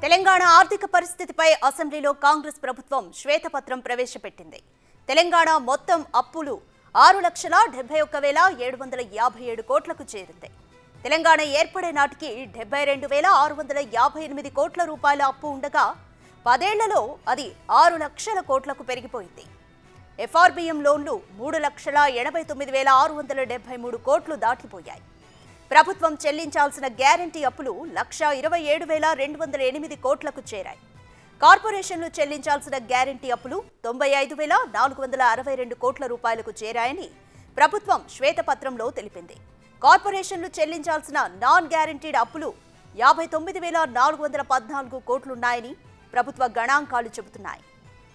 తెలంగాణ ఆర్థిక పరిస్థితిపై అసెంబ్లీలో కాంగ్రెస్ ప్రభుత్వం శ్వేతపత్రం ప్రవేశపెట్టింది తెలంగాణ మొత్తం అప్పులు ఆరు లక్షల డెబ్బై ఒక్క వేల ఏడు వందల యాభై ఏడు కోట్లకు చేరింది తెలంగాణ ఏర్పడే నాటికి డెబ్బై రెండు వేల ఆరు వందల యాభై ఎనిమిది కోట్ల రూపాయల అప్పు ఉండగా పదేళ్లలో అది ఆరు లక్షల కోట్లకు పెరిగిపోయింది ఎఫ్ఆర్బిఎం లోన్లు మూడు లక్షల ఎనభై తొమ్మిది వేల ఆరు వందల డెబ్బై మూడు కోట్లు దాటిపోయాయి ప్రభుత్వం చెల్లించాల్సిన గ్యారంటీ అప్పులు లక్ష ఇరవై ఏడు వేల రెండు వందల ఎనిమిది కోట్లకు చేరాయి కార్పొరేషన్లు చెల్లించాల్సిన గ్యారంటీ అప్పులు తొంభై ఐదు వేల నాలుగు వందల అరవై రెండు కోట్ల రూపాయలకు చేరాయని ప్రభుత్వం శ్వేతపత్రంలో తెలిపింది కార్పొరేషన్లు చెల్లించాల్సిన నాన్ గ్యారంటీడ్ అప్పులు యాభై తొమ్మిది వేల నాలుగు వందల పద్నాలుగు కోట్లున్నాయని ప్రభుత్వ గణాంకాలు చెబుతున్నాయి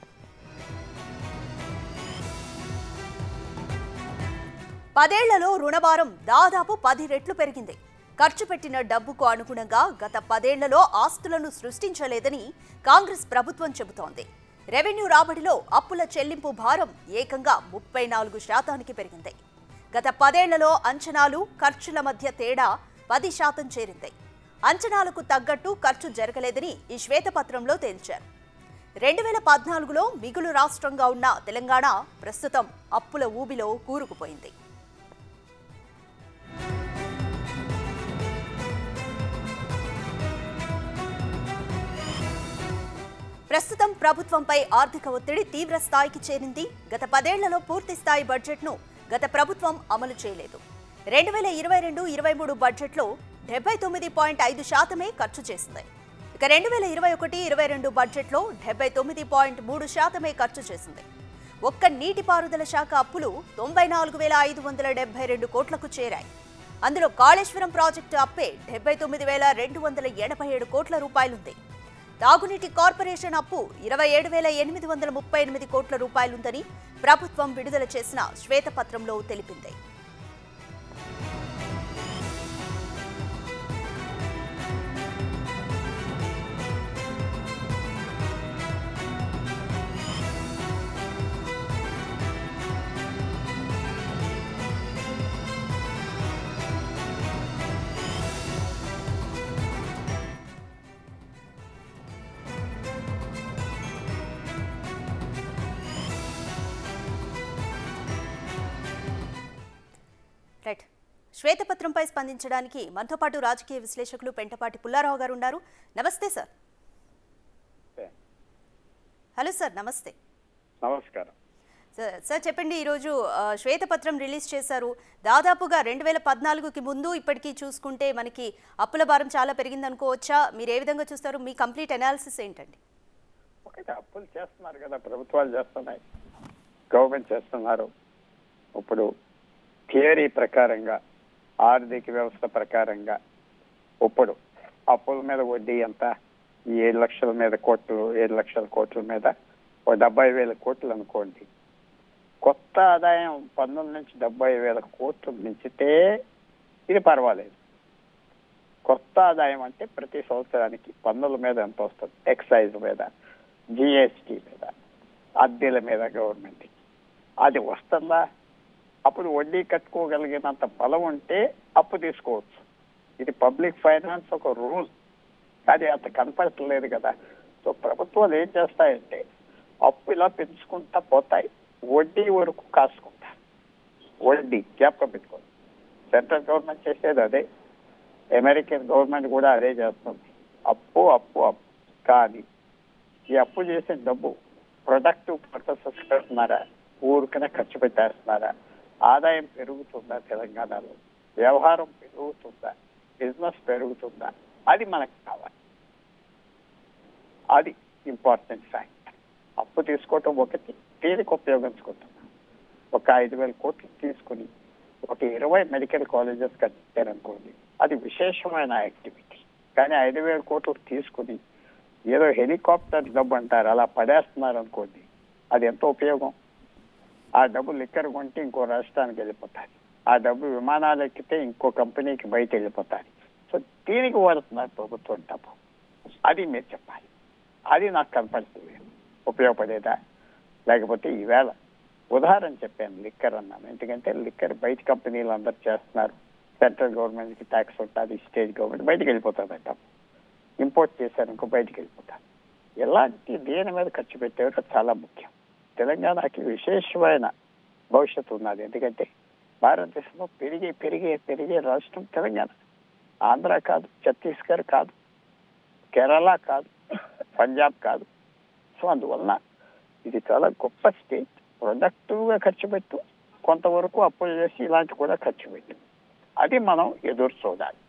పదేళ్లలో రుణభారం దాదాపు పది రెట్లు పెరిగింది ఖర్చు పెట్టిన డబ్బుకు అనుగుణంగా గత పదేళ్లలో ఆస్తులను సృష్టించలేదని కాంగ్రెస్ ప్రభుత్వం చెబుతోంది రెవెన్యూ రాబడిలో అప్పుల చెల్లింపు భారం ఏకంగా ముప్పై నాలుగు శాతానికి పెరిగింది గత పదేళ్లలో అంచనాలు ఖర్చుల మధ్య తేడా పది శాతం చేరింది అంచనాలకు తగ్గట్టు ఖర్చు జరగలేదని ఈ శ్వేతపత్రంలో తేల్చారు రెండు వేల పద్నాలుగులో మిగులు రాష్ట్రంగా ఉన్న తెలంగాణ ప్రస్తుతం అప్పుల ఊబిలో కూరుకుపోయింది ప్రస్తుతం ప్రభుత్వంపై ఆర్థిక ఒత్తిడి తీవ్ర స్థాయికి చేరింది గత పదేళ్లలో పూర్తి స్థాయి బడ్జెట్ను గత ప్రభుత్వం అమలు చేయలేదు రెండు వేల ఇరవై రెండు ఇరవై మూడు బడ్జెట్లో డెబ్బై తొమ్మిది పాయింట్ ఐదు శాతమే ఖర్చు చేసింది ఇక రెండు వేల ఇరవై ఒకటి ఇరవై రెండు బడ్జెట్లో డెబ్బై తొమ్మిది పాయింట్ మూడు శాతమే ఖర్చు చేసింది ఒక్క నీటిపారుదల శాఖ అప్పులు తొంభై నాలుగు వేల ఐదు వందల డెబ్బై రెండు కోట్లకు చేరాయి అందులో కాళేశ్వరం ప్రాజెక్టు అప్పే డెబ్బై తొమ్మిది వేల రెండు వందల ఎనభై ఏడు కోట్ల రూపాయలుంది తాగునీటి కార్పొరేషన్ అప్పు ఇరవై ఏడు వేల ఎనిమిది వందల ముప్పై ఎనిమిది కోట్ల రూపాయలుందని ప్రభుత్వం విడుదల చేసిన శ్వేతపత్రంలో తెలిపింది రైట్ శ్వేతపత్రంపై స్పందించడానికి మనతో పాటు రాజకీయ విశ్లేషకులు పెంటపాటి పుల్లారావు గారు ఉన్నారు నమస్తే సార్ హలో సార్ నమస్తే నమస్కారం సార్ సార్ చెప్పండి ఈరోజు ఆ, శ్వేతపత్రం రిలీజ్ చేశారు దాదాపుగా రెండు వేల పద్నాలుగుకి ముందు ఇప్పటికీ చూసుకుంటే మనకి అప్పుల భారం చాలా పెరిగింది అనుకోవచ్చా మీరు ఏ విధంగా చూస్తారు మీ కంప్లీట్ అనాలిసిస్ ఏంటండి ఒకటి అప్పులు చేస్తున్నారు కదా ప్రభుత్వాలు చేస్తున్నాయి గవర్నమెంట్ చేస్తున్నారు ఇప్పుడు థియరీ ప్రకారంగా ఆర్థిక వ్యవస్థ ప్రకారంగా ఇప్పుడు అప్పుల మీద వడ్డీ ఎంత ఈ ఏడు లక్షల మీద కోట్లు ఏడు లక్షల కోట్ల మీద ఓ డెబ్బై వేల కోట్లు అనుకోండి కొత్త ఆదాయం పన్నుల నుంచి డెబ్బై వేల కోట్లు మించితే ఇది పర్వాలేదు కొత్త ఆదాయం అంటే ప్రతి సంవత్సరానికి పన్నుల మీద ఎంత వస్తుంది ఎక్సైజ్ మీద జిఎస్టి మీద అద్దెల మీద గవర్నమెంట్ అది వస్తుందా అప్పుడు వడ్డీ కట్టుకోగలిగినంత బలం ఉంటే అప్పు తీసుకోవచ్చు ఇది పబ్లిక్ ఫైనాన్స్ ఒక రూల్ అది అంత కనపడట్లేదు కదా సో ప్రభుత్వాలు ఏం చేస్తాయంటే అప్పు ఇలా పెంచుకుంటా పోతాయి వడ్డీ వరకు కాసుకుంటా వడ్డీ జ్ఞాపకం పెట్టుకోండి సెంట్రల్ గవర్నమెంట్ చేసేది అదే అమెరికన్ గవర్నమెంట్ కూడా అదే చేస్తుంది అప్పు అప్పు అప్పు కానీ ఈ అప్పు చేసే డబ్బు ప్రొడక్టివ్ పర్పసెస్ పెడుతున్నారా ఊరికనే ఖర్చు పెట్టేస్తున్నారా ఆదాయం పెరుగుతుందా తెలంగాణలో వ్యవహారం పెరుగుతుందా బిజినెస్ పెరుగుతుందా అది మనకు కావాలి అది ఇంపార్టెంట్ ఫ్యాక్ట్ అప్పు తీసుకోవటం ఒకటి దేనికి ఉపయోగించుకుంటున్నాం ఒక ఐదు వేల కోట్లు తీసుకుని ఒక ఇరవై మెడికల్ కాలేజెస్ కట్టారనుకోండి అది విశేషమైన యాక్టివిటీ కానీ ఐదు వేల కోట్లు తీసుకుని ఏదో హెలికాప్టర్ డబ్బు అంటారు అలా పడేస్తున్నారు అనుకోండి అది ఎంత ఉపయోగం ఆ డబ్బు లిక్కర్ కొంటే ఇంకో రాష్ట్రానికి వెళ్ళిపోతారు ఆ డబ్బు విమానాలు ఎక్కితే ఇంకో కంపెనీకి బయట వెళ్ళిపోతారు సో దీనికి వాడుతున్నారు ప్రభుత్వం డబ్బు అది మీరు చెప్పాలి అది నాకు కనపడుతుంది ఉపయోగపడేదా లేకపోతే ఈవేళ ఉదాహరణ చెప్పాను లిక్కర్ అన్నాను ఎందుకంటే లిక్కర్ బయట కంపెనీలు అందరు చేస్తున్నారు సెంట్రల్ గవర్నమెంట్ కి ట్యాక్స్ ఉంటుంది స్టేట్ గవర్నమెంట్ బయటకు వెళ్ళిపోతుంది డబ్బు ఇంపోర్ట్ చేశారు ఇంకో బయటికి వెళ్ళిపోతారు ఎలాంటి దేని మీద ఖర్చు పెట్టారో చాలా ముఖ్యం తెలంగాణకి విశేషమైన భవిష్యత్తు ఉన్నది ఎందుకంటే భారతదేశంలో పెరిగే పెరిగే పెరిగే రాష్ట్రం తెలంగాణ ఆంధ్ర కాదు ఛత్తీస్గఢ్ కాదు కేరళ కాదు పంజాబ్ కాదు సో అందువలన ఇది చాలా గొప్ప స్టేట్ ప్రొడక్టివ్ గా ఖర్చు పెట్టు కొంతవరకు అప్పులు చేసి ఇలాంటి కూడా ఖర్చు పెట్టు అది మనం ఎదురు చూడాలి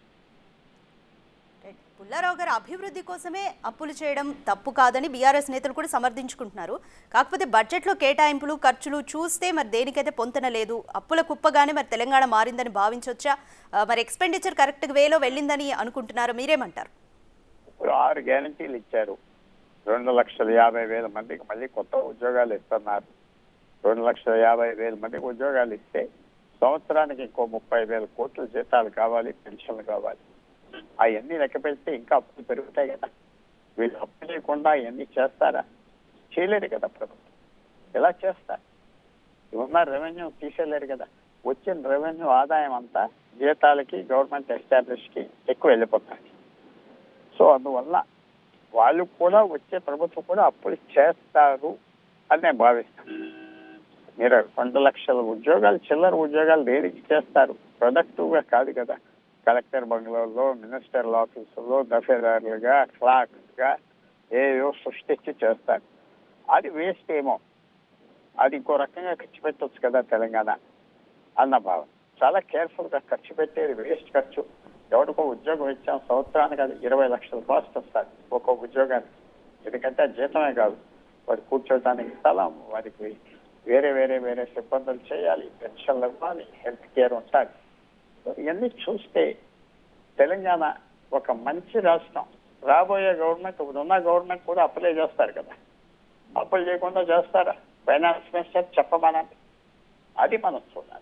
రైట్. పుల్లారావు గారు అభివృద్ధి కోసమే అప్పులు చేయడం తప్పు కాదని బీఆర్ఎస్ నేతలు కూడా సమర్థించుకుంటున్నారు కాకపోతే బడ్జెట్లో కేటాయింపులు ఖర్చులు చూస్తే మరి దేనికైతే పొంతన లేదు అప్పుల కుప్పగానే మరి తెలంగాణ మారిందని భావించవచ్చా ఆ, మరి ఎక్స్పెండిచర్ కరెక్ట్ వేలో వెళ్ళిందని అనుకుంటున్నారు మీరేమంటారు ఇప్పుడు ఆరు గ్యారంటీలు ఇచ్చారు రెండు లక్షల యాభై వేల మందికి మళ్ళీ కొత్త ఉద్యోగాలు ఇస్తున్నారు రెండు లక్షల యాభై వేల మందికి ఉద్యోగాలు ఇస్తే సంవత్సరానికి ఇంకో ముప్పై వేల కోట్ల జీతాలు కావాలి పెన్షన్లు కావాలి అవన్నీ లెక్క పెడితే ఇంకా అప్పులు పెరుగుతాయి కదా వీళ్ళు అప్పు చేయకుండా అవన్నీ చేస్తారా చేయలేరు కదా ప్రభుత్వం ఎలా చేస్తారు ఉన్న రెవెన్యూ తీసేయలేరు కదా వచ్చిన రెవెన్యూ ఆదాయం అంతా జీతాలకి గవర్నమెంట్ ఎస్టాబ్లిష్ కి ఎక్కువ వెళ్ళిపోతాయి సో అందువల్ల వాళ్ళు కూడా వచ్చే ప్రభుత్వం కూడా అప్పులు చేస్తారు అని నేను భావిస్తాను మీరు రెండు లక్షల ఉద్యోగాలు చిల్లర ఉద్యోగాలు దేనికి చేస్తారు ప్రొడక్టివ్ గా కాదు కదా కలెక్టర్ బంగ్లాలో మినిస్టర్ల ఆఫీసుల్లో దఫేదారులుగా క్లాక్స్ గా ఏవో సృష్టించి చేస్తారు అది వేస్ట్ ఏమో అది ఇంకో రకంగా ఖర్చు పెట్టొచ్చు కదా తెలంగాణ అన్న భావన చాలా కేర్ఫుల్ గా ఖర్చు పెట్టేది వేస్ట్ ఖర్చు ఎవరికో ఉద్యోగం ఇచ్చాం సంవత్సరానికి అది ఇరవై లక్షల కాస్ట్ వస్తుంది ఒక్కో ఉద్యోగానికి ఎందుకంటే అది జీతమే కాదు వాడు కూర్చోడానికి స్థలం వారికి వేరే వేరే వేరే సిబ్బందులు చేయాలి పెన్షన్లు ఇవ్వాలి హెల్త్ కేర్ ఉంటుంది ఇవన్నీ చూస్తే తెలంగాణ ఒక మంచి రాష్ట్రం రాబోయే గవర్నమెంట్ ఇప్పుడు ఉన్న గవర్నమెంట్ కూడా అప్లై చేస్తారు కదా అప్పులు చేయకుండా చేస్తారా ఫైనాన్స్ మినిస్టర్ చెప్పమనండి అది మనం చూడాలి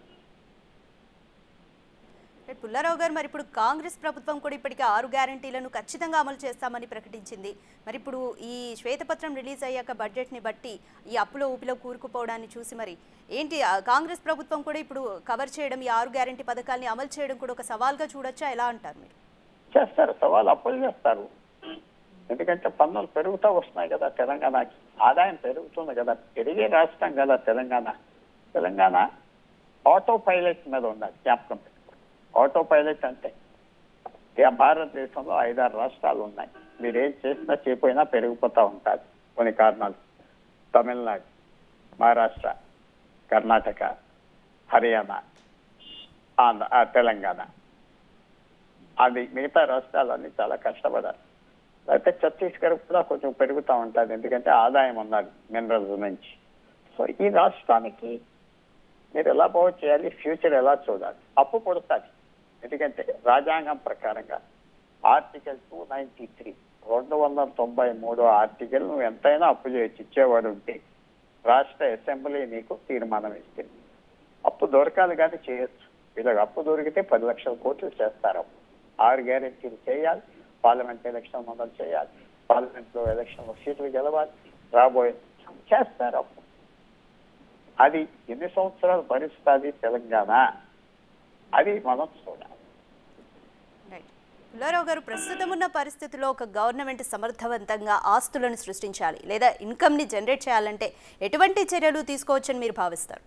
రైట్, పుల్లారావు గారు మరి ఇప్పుడు కాంగ్రెస్ ప్రభుత్వం కూడా ఇప్పటికే ఆరు గ్యారంటీలను ఖచ్చితంగా అమలు చేస్తామని ప్రకటించింది మరి ఇప్పుడు ఈ శ్వేతపత్రం రిలీజ్ అయ్యాక బడ్జెట్ని బట్టి ఈ అప్పులో ఊపిలో కూరుకుపోవడాన్ని చూసి మరి ఏంటి ఆ కాంగ్రెస్ ప్రభుత్వం కూడా ఇప్పుడు కవర్ చేయడం ఈ ఆరు గ్యారంటీ పథకాల్ని అమలు చేయడం కూడా ఒక సవాల్గా చూడొచ్చా ఎలా అంటారు మీరు చేస్తారు సవాలు అప్పులు చేస్తారు ఎందుకంటే పన్నులు పెరుగుతూ వస్తున్నాయి కదా తెలంగాణకి ఆదాయం పెరుగుతుంది కదా పెరిగే రాష్ట్రం కదా తెలంగాణ తెలంగాణ ఆటో పైలట్ మీద ఉన్నది జ్ఞాపకం పెట్టుకోండి ఆటో పైలట్ అంటే ఇక భారతదేశంలో ఐదారు రాష్ట్రాలు ఉన్నాయి మీరు ఏం చేసినా చేయకపోయినా పెరిగిపోతూ ఉంటారు కొన్ని కారణాలు తమిళనాడు మహారాష్ట్ర కర్ణాటక హర్యానా ఆంధ్ర ఆ, తెలంగాణ అది మిగతా రాష్ట్రాలన్నీ చాలా కష్టపడాలి అయితే ఛత్తీస్గఢ్ కూడా కొంచెం పెరుగుతూ ఉంటుంది ఎందుకంటే ఆదాయం ఉన్నది మినరల్స్ నుంచి సో ఈ రాష్ట్రానికి మీరు ఎలా బాగు చేయాలి ఫ్యూచర్ ఎలా చూడాలి అప్పు పుడుతుంది ఎందుకంటే రాజ్యాంగం ప్రకారంగా ఆర్టికల్ టూ నైన్టీ త్రీ రెండు వందల తొంభై మూడో ఆర్టికల్ నువ్వు ఎంతైనా అప్పు చేయొచ్చు ఇచ్చేవాడు ఉంటే రాష్ట్ర అసెంబ్లీ నీకు తీర్మానం ఇస్తుంది అప్పు దొరకాలి కానీ చేయొచ్చు వీళ్ళకి అప్పు దొరికితే పది లక్షల కోట్లు చేస్తారు అప్పు. ఆరు గ్యారెంటీలు చేయాలి పార్లమెంట్ ఎలక్షన్ మొదలు చేయాలి పార్లమెంట్ లో ఎలక్షన్ లో సీట్లు గెలవాలి రాబోయే చేస్తారు అప్పు అది ఎన్ని సంవత్సరాలు భరిస్తుంది తెలంగాణ అది మనం చూడాలి రైట్ పుల్లారావు గారు ప్రస్తుతం ఉన్న పరిస్థితిలో ఒక గవర్నమెంట్ సమర్థవంతంగా ఆస్తులను సృష్టించాలి లేదా ఇన్కమ్ని జనరేట్ చేయాలంటే ఎటువంటి చర్యలు తీసుకోవచ్చని మీరు భావిస్తారు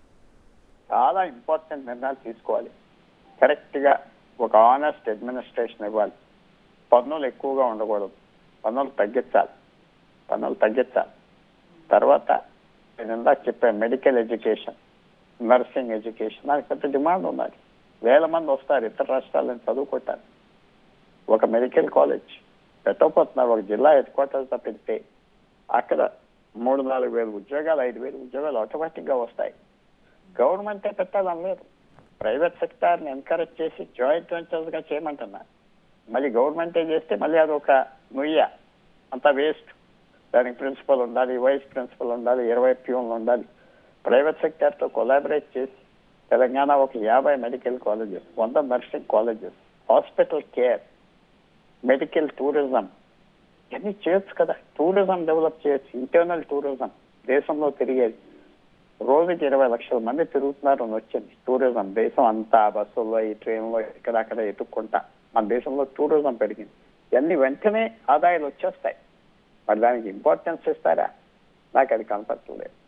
చాలా ఇంపార్టెంట్ నిర్ణయాలు తీసుకోవాలి కరెక్ట్ గా ఒక ఆనెస్ట్ అడ్మినిస్ట్రేషన్ ఇవ్వాలి పన్నులు ఎక్కువగా ఉండకూడదు పన్నులు తగ్గించాలి పన్నులు తగ్గించాలి తర్వాత నేను ఇందాక చెప్పాను మెడికల్ ఎడ్యుకేషన్ నర్సింగ్ ఎడ్యుకేషన్ దానికి పెద్ద డిమాండ్ ఉన్నది వేల మంది వస్తారు ఇతర రాష్ట్రాల నుంచి చదువుకుంటారు ఒక మెడికల్ కాలేజ్ పెట్టకపోతున్నారు ఒక జిల్లా హెడ్ క్వార్టర్స్ పెడితే అక్కడ మూడు నాలుగు వేలు ఉద్యోగాలు ఐదు వేలు ఉద్యోగాలు ఆటోమేటిక్ గా వస్తాయి గవర్నమెంటే పెట్టాలని లేదు ప్రైవేట్ సెక్టార్ ని ఎంకరేజ్ చేసి జాయింట్ వెంచర్స్ గా చేయమంటున్నారు మళ్ళీ గవర్నమెంటే చేస్తే మళ్ళీ అది ఒక నుయ్య అంత వేస్ట్ దానికి ప్రిన్సిపల్ ఉండాలి వైస్ ప్రిన్సిపల్ ఉండాలి ఇరవై ప్యూన్లు ఉండాలి ప్రైవేట్ సెక్టార్ తో కొలాబరేట్ చేసి తెలంగాణ ఒక యాభై మెడికల్ కాలేజెస్ వంద nursing colleges hospital care medical tourism ఇవన్నీ చేయొచ్చు కదా టూరిజం డెవలప్ చేయొచ్చు ఇంటర్నల్ టూరిజం దేశంలో తిరిగేది రోజుకి ఇరవై లక్షల మంది తిరుగుతున్నారు అని వచ్చింది టూరిజం దేశం అంతా బస్సుల్లో ఈ ట్రైన్లో ఇక్కడ అక్కడ ఎత్తుక్కుంటా మన దేశంలో టూరిజం పెరిగింది ఇవన్నీ వెంటనే ఆదాయాలు వచ్చేస్తాయి మరి దానికి ఇంపార్టెన్స్ ఇస్తారా నాకు అది కనపడలేదు